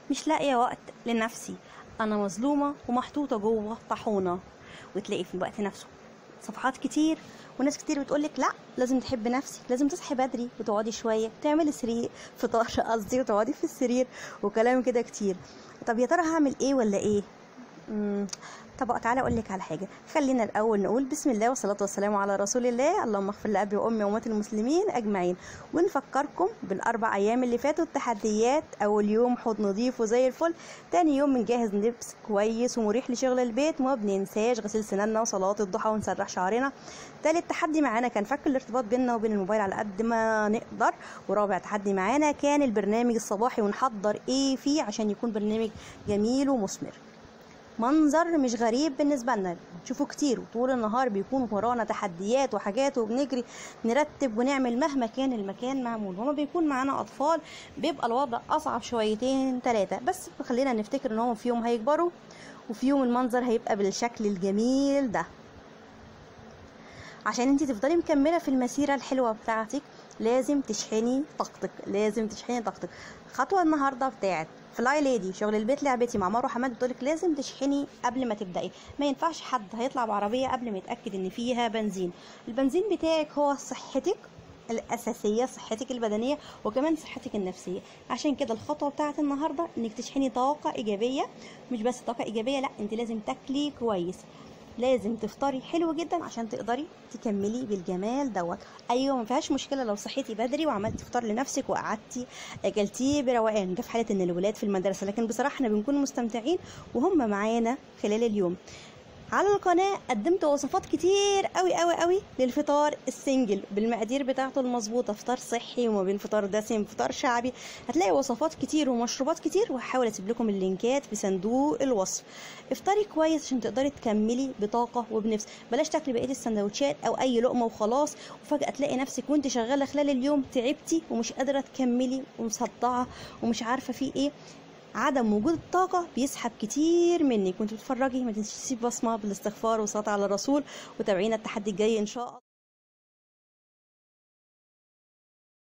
مش لاقيه وقت لنفسي انا مظلومه ومحطوطه جوه طاحونه وتلاقي في الوقت نفسه صفحات كتير وناس كتير بتقولك لا لازم تحب نفسك لازم تصحي بدري وتقعدي شويه تعملي سرير فطار قصدي وتقعدي في السرير وكلام كده كتير طب يا ترى هعمل ايه ولا ايه مم. طب تعالى اقول لك على حاجه خلينا الاول نقول بسم الله والصلاه والسلام على رسول الله اللهم اغفر لابي وامي وامه المسلمين اجمعين ونفكركم بالاربع ايام اللي فاتوا التحديات اول يوم حوض نظيف وزي الفل تاني يوم بنجهز لبس كويس ومريح لشغل البيت وما بننساش غسيل سناننا وصلاه الضحى ونسرح شعرنا تالت تحدي معانا كان فك الارتباط بيننا وبين الموبايل على قد ما نقدر ورابع تحدي معانا كان البرنامج الصباحي ونحضر ايه فيه عشان يكون برنامج جميل ومثمر منظر مش غريب بالنسبة لنا نشوفه كتير وطول النهار بيكون ورانا تحديات وحاجات وبنجري نرتب ونعمل مهما كان المكان معمول وما بيكون معانا أطفال بيبقى الوضع أصعب شويتين ثلاثة بس خلينا نفتكر إن هم في يوم هيكبروا وفي يوم المنظر هيبقى بالشكل الجميل ده عشان انت تفضلي مكملة في المسيرة الحلوة بتاعتك لازم تشحني طاقتك لازم تشحني طاقتك خطوة النهاردة بتاعت فلاي ليدي شغل البيت لعبتي مع مروه حماد بتقولك لازم تشحني قبل ما تبداي ما ينفعش حد هيطلع بعربيه قبل ما يتاكد ان فيها بنزين البنزين بتاعك هو صحتك الأساسية صحتك البدنية وكمان صحتك النفسية عشان كده الخطوة بتاعت النهاردة انك تشحني طاقة إيجابية مش بس طاقة إيجابية لا انت لازم تاكلي كويس لازم تفطري حلو جدا عشان تقدري تكملي بالجمال دوت ايوه ما فيهاش مشكله لو صحيتي بدري وعملتي فطار لنفسك وقعدتي اكلتيه بروقان ده في حاله ان الولاد في المدرسه لكن بصراحه احنا بنكون مستمتعين وهم معانا خلال اليوم على القناة قدمت وصفات كتير قوي قوي قوي للفطار السنجل بالمقادير بتاعته المظبوطة فطار صحي وما بين فطار دسم فطار شعبي هتلاقي وصفات كتير ومشروبات كتير وهحاول اسيب لكم اللينكات في صندوق الوصف افطري كويس عشان تقدري تكملي بطاقة وبنفس بلاش تاكلي بقية السندوتشات او اي لقمة وخلاص وفجأة تلاقي نفسك وانت شغالة خلال اليوم تعبتي ومش قادرة تكملي ومصدعة ومش عارفة في ايه عدم وجود الطاقة بيسحب كتير منك وانت بتتفرجي ما تنسيش بصمة بالاستغفار والصلاة على الرسول وتابعينا التحدي الجاي ان شاء الله